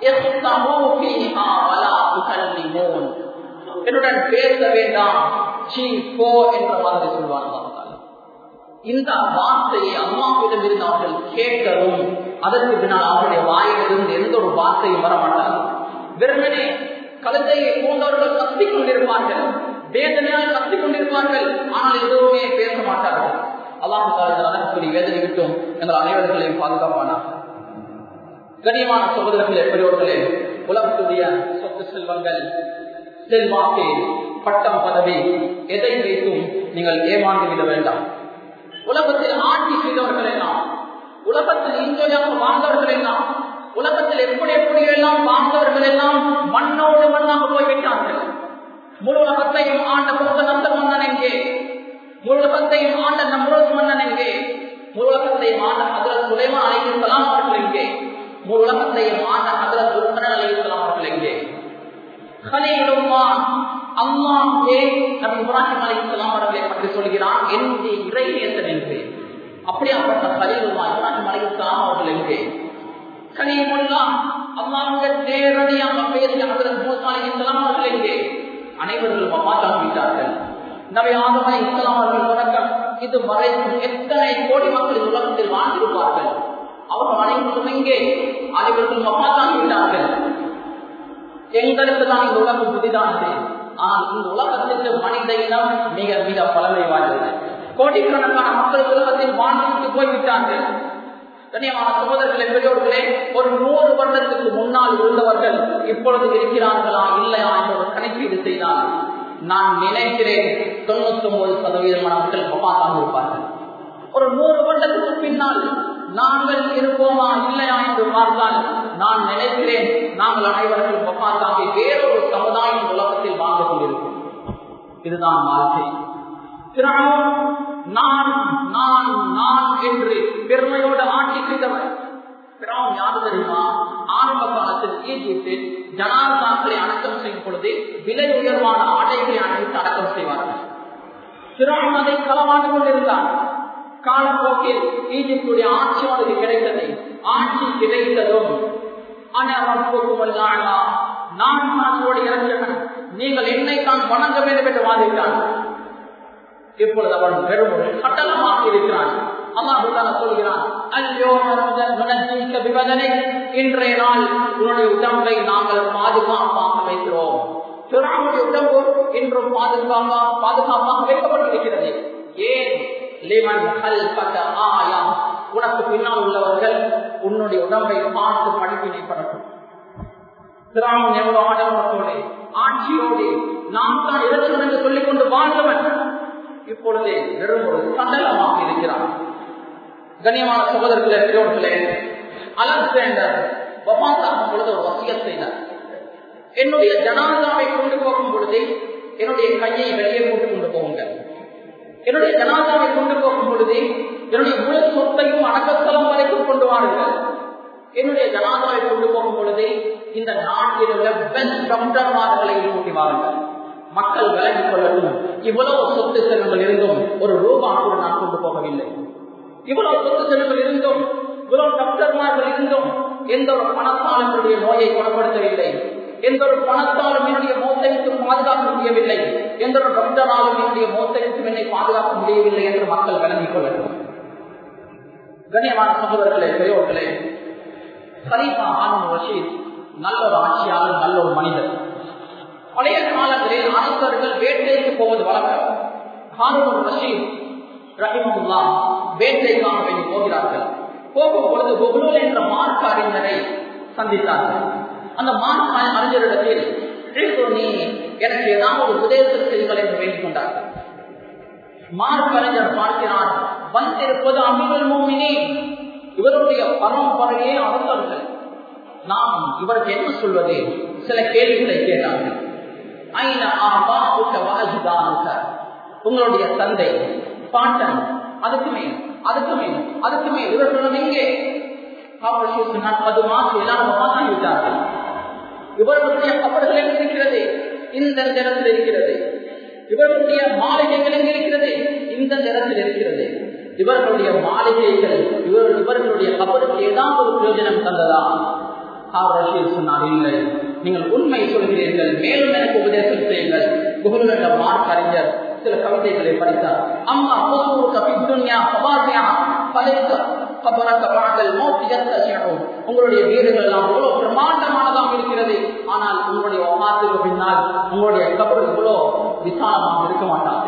என்னுடன் பேச வேண்டாம் சீ போ என்ற மாதிரி சொல்வாங்க இந்த வார்த்தையை அம்மாவிடம் இருந்து அவர்கள் கேட்கவும் அதற்கு பின்னால் அவருடைய வாயிலிருந்து எந்த ஒரு வார்த்தையும் வரமாட்டார் வெறுமனே கழுதையை போன்றவர்கள் கத்திக் கொண்டிருப்பார்கள் வேதனையால் கத்திக் கொண்டிருப்பார்கள் ஆனால் எதுவுமே பேச மாட்டார்கள் அல்லாஹு அதற்குரிய வேதனை விட்டும் எங்கள் அனைவர்களையும் பாதுகாப்பானார் கனியமான சகோதரர்கள் எப்படியோர்களே உலகத்துடைய சொத்து செல்வங்கள் செல்வாக்கு பட்டம் பதவி எதை வைத்தும் நீங்கள் ஏமாந்து விட வேண்டாம் உலகத்தில் ஆட்சி செய்தவர்கள் எல்லாம் உலகத்தில் இந்தியாக வாழ்ந்தவர்கள் எல்லாம் உலகத்தில் எப்படி எப்படி எல்லாம் வாழ்ந்தவர்கள் எல்லாம் மண்ணோடு மண்ணாக போய்விட்டார்கள் முழு உலகத்தையும் ஆண்ட புத்த நந்த மன்னன் எங்கே முழு உலகத்தையும் ஆண்ட நம்ரோத் மன்னன் எங்கே முழு உலகத்தையும் ஆண்ட ஹதரத் சுலைமான் அலைஹிஸ்ஸலாம் அவர்கள் எங்கே முழு உலகத்தையும் ஆண்ட ஹதரத் துல்கரன் அலைஹிஸ்ஸலாம் அவர்கள் எங்கே ஹலீலுல்லா அல்லாஹ்வே நபி இப்ராஹிம் அலைஹிஸ்ஸலாம் அவர்களை பற்றி சொல்கிறான் என்னுடைய இறை நேசன் என்று அப்படியாப்பட்ட ஹலீலுல்லா இப்ராஹிம் அலைஹிஸ்ஸலாம் அவர்கள் எங்கே கலீமுல்லா அல்லாஹ்வுடன் நேரடியாக பேசிய ஹதரத் மூசா அலைஹிஸ்ஸலாம் அவர்கள் எங்கே அனைவர்களும் வஃபாத்தாகிவிட்டார்கள் நபி ஆதம் அலைஹிஸ்ஸலாம் அவர்கள் தொடக்கம் இது வரைக்கும் எத்தனை கோடி மக்கள் உலகத்தில் வாழ்ந்திருப்பார்கள் அவர்கள் அனைவரும் எங்கே அனைவர்களும் வஃபாத்தாகிவிட்டார்கள் எங்களுக்கு தான் இந்த உலகம் புதிதானது ஆனால் இந்த உலகத்திற்கு மனித இனம் மிக மிக பலவை வாழ்ந்தது கோடிக்கணக்கான மக்கள் உலகத்தில் வாழ்ந்துவிட்டு போய்விட்டார்கள் கண்ணியமான சகோதரர்களே பெரியோர்களே ஒரு நூறு வருடத்துக்கு முன்னால் இருந்தவர்கள் இப்பொழுது இருக்கிறார்களா இல்லையா என்ற ஒரு கணக்கீடு செய்தால் நான் நினைக்கிறேன் தொண்ணூத்தி ஒன்பது சதவீதமான மக்கள் பப்பாத்தாக இருப்பார்கள் ஒரு நூறு வருடத்துக்கு பின்னால் நாங்கள் இருப்போமா இல்லையா என்று பார்த்தால் நான் நினைக்கிறேன் நாங்கள் அனைவரும் பப்பாத்தாகி வேறொரு சமுதாயம் உலகத்தில் வாழ்ந்து கொண்டிருக்கிறோம் இதுதான் வாழ்க்கை நான் நான் நான் என்று பெருமையோடு ஆட்சி செய்தவர் பிராம் யாரு தெரியுமா ஆரம்ப காலத்தில் ஈஜிப்தில் ஜனாதாக்களை அடக்கம் செய்யும் பொழுது விலை உயர்வான ஆடைகளை அணிவித்து அடக்கம் செய்வார்கள் பிராம் அதை களவாண்டு கொண்டிருந்தார் காலப்போக்கில் ஈஜிப்டுடைய ஆட்சி அவனுக்கு கிடைத்தது ஆட்சி கிடைத்ததும் நான் நான் இறந்தவன் நீங்கள் என்னை தான் வணங்க வேண்டும் என்று வாதிட்டான் இப்பொழுது அவன் வெறும் ஒரு சட்டலமாக இருக்கிறான் அல்லாஹுல்லான சொல்கிறான் ஐயோ விவதனை இன்றைய நாள் உன்னுடைய உடம்பை நாங்கள் பாதுகாப்பாக வைக்கிறோம் பிறாவுடைய உடம்பு இன்றும் பாதுகாப்பா பாதுகாப்பாக வைக்கப்பட்டிருக்கிறது ஏன் உனக்கு பின்னால் உள்ளவர்கள் உன்னுடைய உடம்பை பார்த்து படிப்பினை படட்டும் திராமன் எவ்வளவு ஆடம்பரத்தோடு ஆட்சியோடு நாம் தான் இறச்சம் என்று சொல்லிக் கொண்டு வாழ்ந்தவன் இப்பொழுதே வெறும் ஒரு சடலமாக இருக்கிறான் கண்ணியமான சகோதரர்களே பெரியோர்களே அலெக்சாண்டர் வபாசாகும் பொழுது ஒரு வசியம் செய்தார் என்னுடைய ஜனாதாவை கொண்டு போகும் பொழுது என்னுடைய கையை வெளியே போட்டு கொண்டு போகுங்கள் என்னுடைய ஜனாதாவை கொண்டு போகும் பொழுது என்னுடைய முழு சொத்தையும் அடக்கத்தலம் வரைக்கும் கொண்டு வாருங்கள் என்னுடைய ஜனாதாவை கொண்டு போகும் பொழுது இந்த நாட்டில் உள்ள பெஸ்ட் டாக்டர்மார்களை கூட்டி வாருங்கள் மக்கள் விலகிக் கொள்ளட்டும் இவ்வளவு சொத்து செல்வங்கள் இருந்தும் ஒரு ரூபா கூட நான் கொண்டு போகவில்லை இவ்வளவு சொத்து செல்வங்கள் இருந்தும் இவ்வளவு டாக்டர்மார்கள் இருந்தும் எந்த ஒரு பணத்தாலும் என்னுடைய நோயை குணப்படுத்தவில்லை எந்த ஒரு பணத்தாலும் என்னுடைய மோசடிக்கு பாதுகாக்க முடியவில்லை எந்த ஒரு டாக்டராலும் என்னுடைய மோசடிக்கும் என்னை பாதுகாக்க முடியவில்லை என்று மக்கள் விளங்கிக் கொள்ளட்டும் கண்ணியமான சகோதரர்களே பெரியோர்களே சரீஃபா ஆனந்த் ரஷீத் நல்ல ஒரு ஆட்சியாளர் நல்ல ஒரு மனிதர் பழைய காலங்களில் அரசர்கள் வேட்டைக்கு போவது வழக்கம் ஹாரூன் ரஷீத் ரஹிமுல்லா வேட்டைக்காக வேண்டி போகிறார்கள் போகும் பொழுது பொகுலூல் என்ற மார்க்க அறிஞரை சந்தித்தார்கள் அந்த மார்க்க அறிஞரிடத்தில் நீ எனக்கு ஏதாவது ஒரு உதயத்தில் செய்யுங்கள் என்று வேண்டிக் கொண்டார்கள் மார்க்க அறிஞர் பார்க்கிறார் வந்திருப்பது அமிகள் மூமினே இவருடைய பரம்பரையே அரசர்கள் நாம் இவருக்கு என்ன சொல்வது சில கேள்விகளை கேட்டார்கள் உங்களுடைய தந்தை பாட்டன் அதுக்கு மேல் அதுக்கு மேல் அதுக்கு மேல் இவர்களும் எங்கே பது மாசம் எல்லாரும் மாற்றிவிட்டார்கள் இவர்களுடைய கப்பல்கள் எங்க இருக்கிறது இந்த இடத்தில் இருக்கிறது இவர்களுடைய மாளிகைகள் எங்க இருக்கிறது இந்த இடத்தில் இருக்கிறது இவர்களுடைய மாளிகைகள் இவர் இவர்களுடைய கப்பலுக்கு ஏதாவது ஒரு பிரயோஜனம் தந்ததா ரஷீத் சொன்னார் இல்லை நீங்கள் உண்மை சொல்கிறீர்கள் மேலும் எனக்கு உபதேசம் செய்யுங்கள் புகழ்கின்ற மார்க் அறிஞர் சில கவிதைகளை படித்தார் அம்மா துன்யா சபாசியா பலைத்த உங்களுடைய வீடுகள் எல்லாம் எவ்வளவு பிரமாண்டமானதாக இருக்கிறது ஆனால் உங்களுடைய ஒமாத்துக்கு பின்னால் உங்களுடைய கப்பல் இவ்வளோ விசாலமாக இருக்க மாட்டாது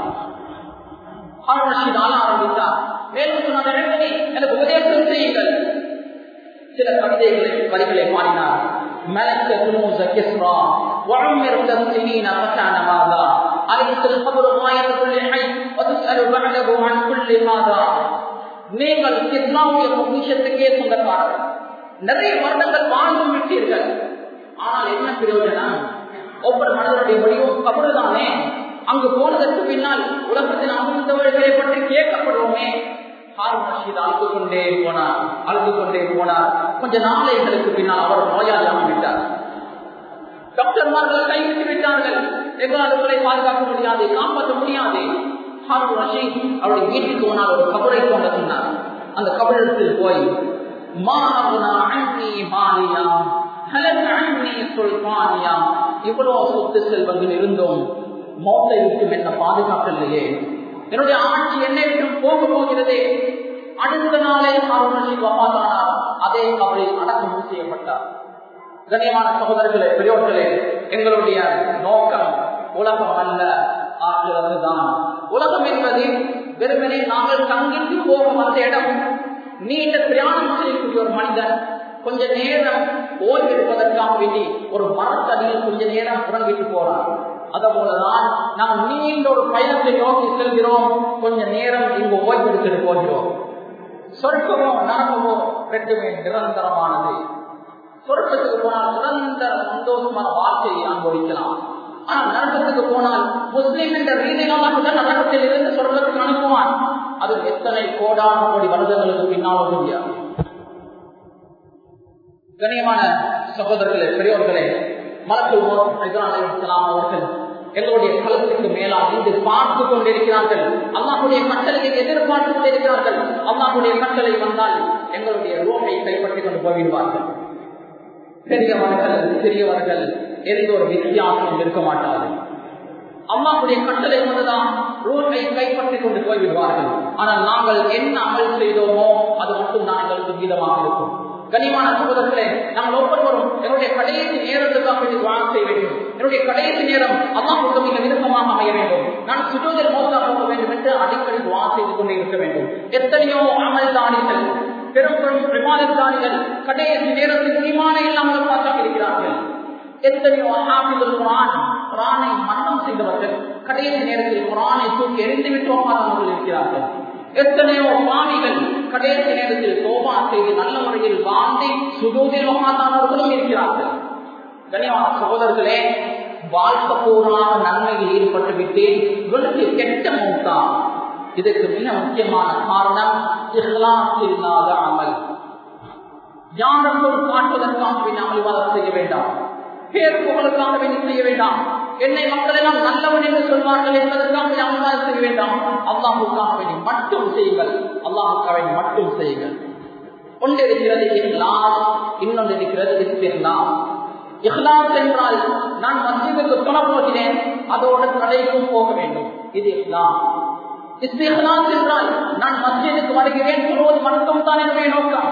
ஆரம்பித்தார் மேலும் சொன்னார் எனக்கு உபதேசம் செய்யுங்கள் சில கவிதைகளை வரிகளை பாடினார் ملك كنوز كسرى وعمرت السنين فكان ماذا أليس القبر غاية كل حي وتسأل بعده عن كل ماذا நீங்கள் கிஸ்லாவுடைய பொக்கிஷத்துக்கே சொந்தக்காரர் நிறைய வருடங்கள் வாழ்ந்தும் விட்டீர்கள் ஆனால் என்ன பிரயோஜனம் ஒவ்வொரு மனிதனுடைய முடிவும் கபரு தானே அங்கு போனதற்கு பின்னால் உலகத்தில் அமிர்ந்தவர்களை பற்றி கேட்கப்படுவோமே ஹாரூன் ரஷீத் அழுது கொண்டே போனார் அழுது கொண்டே போனார் கொஞ்ச நாளைகளுக்கு பின்னால் அவர் நோயாளியாக விட்டார் டாக்டர்மார்கள் கைவிட்டு விட்டார்கள் எங்களால் உங்களை பாதுகாக்க முடியாது காப்பாற்ற முடியாது ஹாரூன் ரஷீத் அவருடைய வீட்டுக்கு முன்னால் ஒரு கபரை கொண்டு சொன்னார் அந்த கபரிடத்தில் போய் இவ்வளவு சொத்து செல்வங்கள் இருந்தோம் மௌத்தை விட்டு என்ன பாதுகாக்கலையே என்னுடைய ஆட்சி என்னை விட்டு போக போகிறதே அடுத்த நாளே ஹாரூன் வபாதானார் அதே கபரில் அடக்கம் செய்யப்பட்டார் கண்ணியமான சகோதரர்களே பெரியோர்களே எங்களுடைய நோக்கம் உலகம் அல்ல ஆகிறதுதான் உலகம் என்பது வெறுமனே நாங்கள் தங்கிட்டு போகும் அந்த இடம் நீண்ட பிரயாணம் செய்யக்கூடிய ஒரு மனிதன் கொஞ்ச நேரம் ஓய்வெடுப்பதற்காக வேண்டி ஒரு மரத்தடியில் கொஞ்ச நேரம் உறங்கிட்டு போறான் அதே போலதான் நாம் நீண்ட ஒரு பயணத்தை நோக்கி செல்கிறோம் கொஞ்ச நேரம் இங்கு ஓய்வெடுத்துட்டு போகிறோம் சொற்பமோ நரம்பமோ ரெண்டுமே நிரந்தரமானது சொர்க்கத்துக்கு போனால் நிரந்தர சந்தோஷமான வாழ்க்கையை அனுபவிக்கலாம் ஆனால் நரகத்துக்கு போனால் முஸ்லீம் என்ற ரீதியாக நரகத்தில் இருந்து சொர்க்கத்துக்கு அனுப்புவான் அது எத்தனை கோடான கோடி வருடங்களுக்கு பின்னால் முடியாது கண்ணியமான சகோதரர்களே பெரியோர்களே மலக்கு அவர்கள் எங்களுடைய களத்துக்கு மேலாக இன்று பார்த்து கொண்டிருக்கிறார்கள் அல்லாஹுடைய கட்டளையை எதிர்பார்த்து கொண்டிருக்கிறார்கள் அல்லாஹுடைய கட்டளை வந்தால் எங்களுடைய ரூமை கைப்பற்றிக் கொண்டு போய்விடுவார்கள் பெரியவர்கள் சிறியவர்கள் எந்த ஒரு வித்தியாசமும் இருக்க மாட்டார்கள் அம்மாவுடைய கட்டளை கொண்டுதான் ரூட்டை கைப்பற்றிக் கொண்டு போய்விடுவார்கள் ஆனால் நாங்கள் என்ன அமல் செய்தோமோ அது மட்டும் தான் எங்களுக்கு வீதமாக இருக்கும் கனிமான சகோதரர்களே நாங்கள் ஒவ்வொருவரும் என்னுடைய கடைசி நேரத்துக்காக வேண்டி வாழ் செய்ய வேண்டும் என்னுடைய கடைசி நேரம் அல்லாஹுக்கு மிக விருப்பமாக அமைய வேண்டும் நான் சுஜோதில் மோசா போக வேண்டும் என்று அடிக்கடி துவா செய்து கொண்டே இருக்க வேண்டும் எத்தனையோ அமல்தானிகள் பெரும் பெரும் பிரமாதத்தானிகள் கடைசி நேரத்தில் ஈமான இல்லாமல் பார்த்தாக இருக்கிறார்கள் எத்தனையோ ஆபிகள் குரான் குரானை மன்னம் செய்தவர்கள் கடைசி நேரத்தில் குரானை தூக்கி எரிந்துவிட்டு ஒப்பாதவர்கள் இருக்கிறார்கள் எத்தனையோ பாவிகள் கடைசி நேரத்தில் சோபா செய்து நல்ல முறையில் வாழ்ந்து சுதூதில் ஒப்பாதானவர்களும் இருக்கிறார்கள் கனிவான சகோதரர்களே வாழ்க்கை பூர்வமாக நன்மையில் ஈடுபட்டு விட்டு இவளுக்கு கெட்ட மூத்தான் இதற்கு மிக முக்கியமான காரணம் இஸ்லாஸ் இல்லாத அமல் யாருக்கும் காட்டுவதற்காக வேண்டி அமல்வாதம் செய்ய வேண்டாம் பேர் புகழுக்காக வேண்டி செய்ய வேண்டாம் என்னை மக்கள் எல்லாம் நல்லவன் என்று சொல்வார்கள் என்பதற்காக அமல்வாதம் செய்ய வேண்டாம் அல்லாஹுக்காக வேண்டி மட்டும் செய்யுங்கள் அல்லாஹுக்காக வேண்டி மட்டும் செய்யுங்கள் ஒன்று இருக்கிறது இஸ்லாம் இன்னொன்று இருக்கிறது இஸ்லாம் இஹ்லாஸ் என்றால் நான் மஸ்ஜிதுக்கு தொட போகிறேன் அதோடு கடைக்கும் போக வேண்டும் இது இஸ்லாம் இஸ்லாஸ் என்றால் நான் மஸ்ஜிதுக்கு வருகிறேன் சொல்வது மட்டும் தான் என்னுடைய நோக்கம்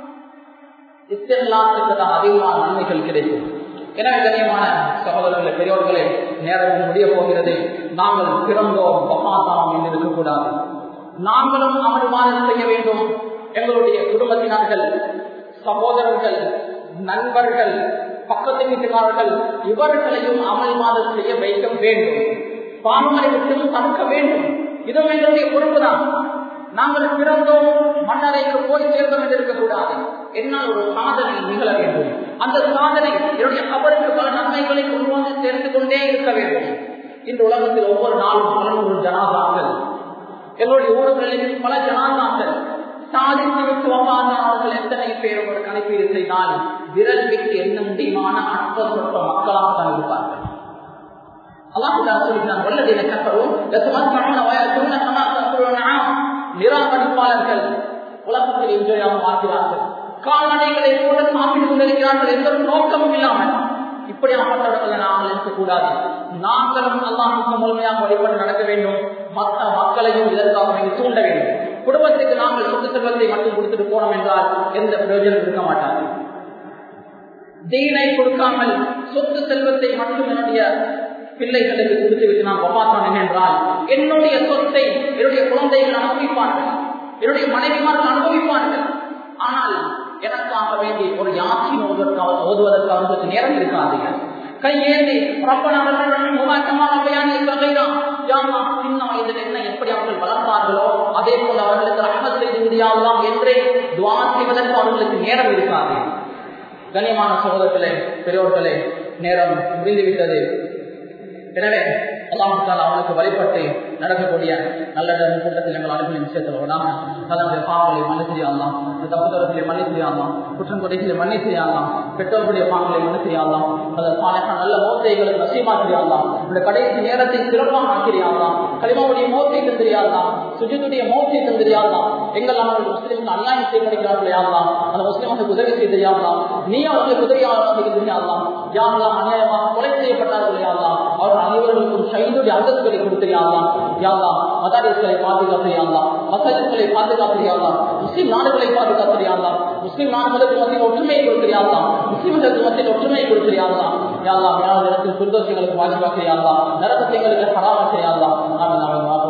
இஸ்லாத்துக்கு தான் அதிகமான நன்மைகள் கிடைக்கும் எனவே கண்ணியமான சகோதரர்களே பெரியோர்களே நேரம் முடிய போகிறது நாங்கள் பிறந்தோம் பப்பாத்தாம் என்று இருக்கக்கூடாது நாங்களும் அமல்வாதம் செய்ய வேண்டும் எங்களுடைய குடும்பத்தினர்கள் சகோதரர்கள் நண்பர்கள் பக்கத்து வீட்டுக்காரர்கள் இவர்களையும் அமல்வாதம் செய்ய வைக்க வேண்டும் பாவங்களை விட்டும் தடுக்க வேண்டும் இதுவும் எங்களுடைய பொறுப்புதான் நாங்கள் பிறந்தோம் மன்னரைக்கு போய் சேர்ந்தோம் என்று இருக்கக்கூடாது என்னால் ஒரு சாதனை நிகழ வேண்டும் அந்த சாதனை என்னுடைய கபருக்கு பல நன்மைகளை கொண்டு வந்து சேர்ந்து கொண்டே இருக்க வேண்டும் இந்த உலகத்தில் ஒவ்வொரு நாளும் பல நூறு ஜனாதாக்கள் எங்களுடைய ஊர்களில் பல ஜனாதாக்கள் சாதித்து விட்டு வந்தார்கள் எத்தனை பேர் ஒரு கணிப்பீடு செய்தால் விரல் விட்டு எண்ண முடியுமான அற்ப சொற்ப மக்களாக தான் இருப்பார்கள் அல்லாஹ் சொல்லினான் வல்லதின கப்பரும் நிராகரிப்பாளர்கள் உலகத்தில் என்ஜாயாக வாழ்கிறார்கள் கால்நடைகளை போல சாப்பிட்டு கொண்டிருக்கிறார்கள் எந்த ஒரு நோக்கமும் இல்லாமல் இப்படியாப்பட்டவர்களை நாங்கள் இருக்கக்கூடாது நாங்களும் அல்லாஹுக்கு முழுமையாக வழிபட்டு நடக்க வேண்டும் மற்ற மக்களையும் இதற்காக நீங்கள் தூண்ட வேண்டும் குடும்பத்துக்கு நாங்கள் சொத்து செல்வத்தை மட்டும் கொடுத்துட்டு போனோம் என்றால் எந்த பிரயோஜனம் இருக்க மாட்டார்கள் தீனை கொடுக்காமல் சொத்து செல்வத்தை மட்டும் என்னுடைய பிள்ளைகளுக்கு கொடுத்து விட்டு நான் ஒப்பாத்தான் என்றால் என்னுடைய சொத்தை என்னுடைய குழந்தைகள் அனுபவிப்பார்கள் என்னுடைய மனைவிமார்கள் அனுபவிப்பார்கள் ஆனால் எனக்காக வேண்டி ஒரு யாத்திரை ஓதுவதற்காக ஓதுவதற்காக உங்களுக்கு நேரம் இருக்காதீங்க கையேந்தி சின்ன வயதில் என்ன எப்படி அவர்கள் வளர்ந்தார்களோ அதே போல அவர்களுக்கு ரஹமத் செய்து முடியாதலாம் என்றே துவா செய்வதற்கு அவர்களுக்கு நேரம் இருக்காது கண்ணியமான சகோதரர்களே பெரியோர்களே நேரம் முடிந்துவிட்டது எனவே அல்லாஹால அவனுக்கு வழிபட்டு நடக்கக்கூடிய நல்ல கூட்டத்தில் எங்கள் அனுப்பின விஷயத்தில் விடாம தன்னுடைய பாவங்களை மன்னிச்சியாலாம் தப்புதவர்களை மன்னிச்சியாலாம் குற்றம் குறைகளை மன்னிச்சியாலாம் பெற்றோர்களுடைய பாவங்களை மன்னிச்சியாலாம் அதன் பாலையான நல்ல மோசைகளை நசியமாக்கிறியாலாம் இந்த கடைசி நேரத்தை சிறப்பாக ஆக்கிறியாலாம் களிமாவுடைய மோசை தந்திரியாலாம் சுஜித்துடைய மோசை தந்திரியாலாம் எங்கள் அவர்கள் முஸ்லிம்கள் அநியாயம் செய்யப்படுகிறார்கள் யாரலாம் அந்த முஸ்லிம்களுக்கு உதவி செய்தியாலாம் நீ அவர்களுக்கு உதவியாளராக இருக்கிறியாலாம் யாரெல்லாம் அநியாயமாக கொலை செய்யப்பட்டார்கள் யாரலாம் அவர்கள் அனைவர்களுக்கும் ஷைதுடைய அந்தஸ்துகளை கொடுத்தியாலாம் யாரலாம் மதாரிஸ்களை பாதுகாத்தியாலாம் மசஜித்களை பாதுகாத்தியாலாம் முஸ்லிம் நாடுகளை பாதுகாத்தியாலாம் முஸ்லிம் நாடுகளுக்கு மத்தியில் ஒற்றுமையை கொடுத்தியாலாம் முஸ்லிம்களுக்கு மத்தியில் ஒற்றுமையை கொடுத்தியாலாம் யாரெல்லாம் யார் இடத்தில் சுர்தோஷங்களுக்கு வாஜிபாக்கியாலாம் நரகத்தை எங்களுக்கு ஹராம செய்யாலாம் நாங்கள் நாங்கள்